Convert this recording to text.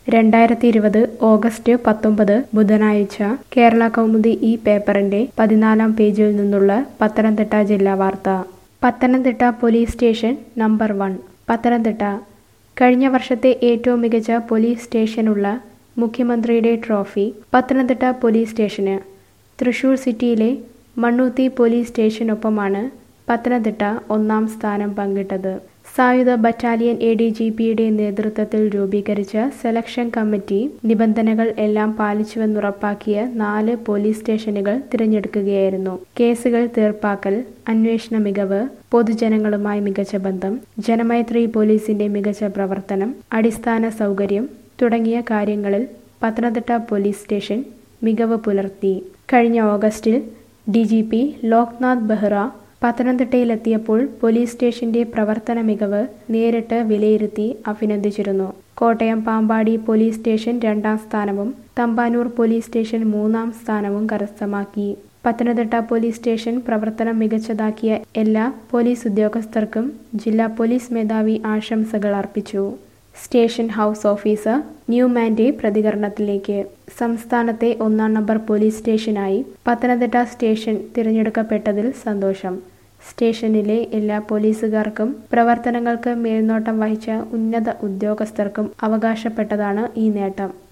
രണ്ടായിരത്തി ഇരുപത് ഓഗസ്റ്റ് പത്തൊമ്പത് ബുധനാഴ്ച കേരള കൗമുദി ഈ പേപ്പറിന്റെ പതിനാലാം പേജിൽ നിന്നുള്ള പത്തനംതിട്ട ജില്ലാ വാർത്ത Pathanamthitta police station number one Pathanamthitta കഴിഞ്ഞ വർഷത്തെ ഏറ്റവും മികച്ച പോലീസ് സ്റ്റേഷനുള്ള മുഖ്യമന്ത്രിയുടെ ട്രോഫി പത്തനംതിട്ട പോലീസ് സ്റ്റേഷന് തൃശൂർ സിറ്റിയിലെ മണ്ണൂത്തി പോലീസ് സ്റ്റേഷനൊപ്പമാണ് പത്തനംതിട്ട ഒന്നാം സ്ഥാനം പങ്കിട്ടത് സായുധ ബറ്റാലിയൻ എ ഡി ജി പിയുടെ നേതൃത്വത്തിൽ രൂപീകരിച്ച സെലക്ഷൻ കമ്മിറ്റി നിബന്ധനകൾ എല്ലാം പാലിച്ചുവെന്നുറപ്പാക്കിയ നാല് പോലീസ് സ്റ്റേഷനുകൾ തിരഞ്ഞെടുക്കുകയായിരുന്നു കേസുകൾ തീർപ്പാക്കൽ അന്വേഷണ മികവ് പൊതുജനങ്ങളുമായി മികച്ച ബന്ധം ജനമൈത്രി പോലീസിന്റെ മികച്ച പ്രവർത്തനം അടിസ്ഥാന സൗകര്യം തുടങ്ങിയ കാര്യങ്ങളിൽ പത്തനംതിട്ട പോലീസ് സ്റ്റേഷൻ മികവ് പുലർത്തി കഴിഞ്ഞ ഓഗസ്റ്റിൽ D G P Loknath Behera പത്തനംതിട്ടയിലെത്തിയപ്പോൾ പോലീസ് സ്റ്റേഷന്റെ പ്രവർത്തന മികവ് നേരിട്ട് വിലയിരുത്തി അഭിനന്ദിച്ചിരുന്നു കോട്ടയം പാമ്പാടി പോലീസ് സ്റ്റേഷൻ രണ്ടാം സ്ഥാനവും തമ്പാനൂർ പോലീസ് സ്റ്റേഷൻ മൂന്നാം സ്ഥാനവും കരസ്ഥമാക്കി പത്തനംതിട്ട പോലീസ് സ്റ്റേഷൻ പ്രവർത്തനം മികച്ചതാക്കിയ എല്ലാ പോലീസ് ഉദ്യോഗസ്ഥർക്കും ജില്ലാ പോലീസ് മേധാവി ആശംസകൾ അർപ്പിച്ചു സ്റ്റേഷൻ ഹൗസ് ഓഫീസർ ന്യൂമാന്റെ പ്രതികരണത്തിലേക്ക് സംസ്ഥാനത്തെ ഒന്നാം നമ്പർ പോലീസ് സ്റ്റേഷനായി പത്തനംതിട്ട സ്റ്റേഷൻ തിരഞ്ഞെടുക്കപ്പെട്ടതിൽ സന്തോഷം സ്റ്റേഷനിലെ എല്ലാ പോലീസുകാർക്കും പ്രവർത്തനങ്ങൾക്ക് മേൽനോട്ടം വഹിച്ച ഉന്നത ഉദ്യോഗസ്ഥർക്കും അവകാശപ്പെട്ടതാണ് ഈ നേട്ടം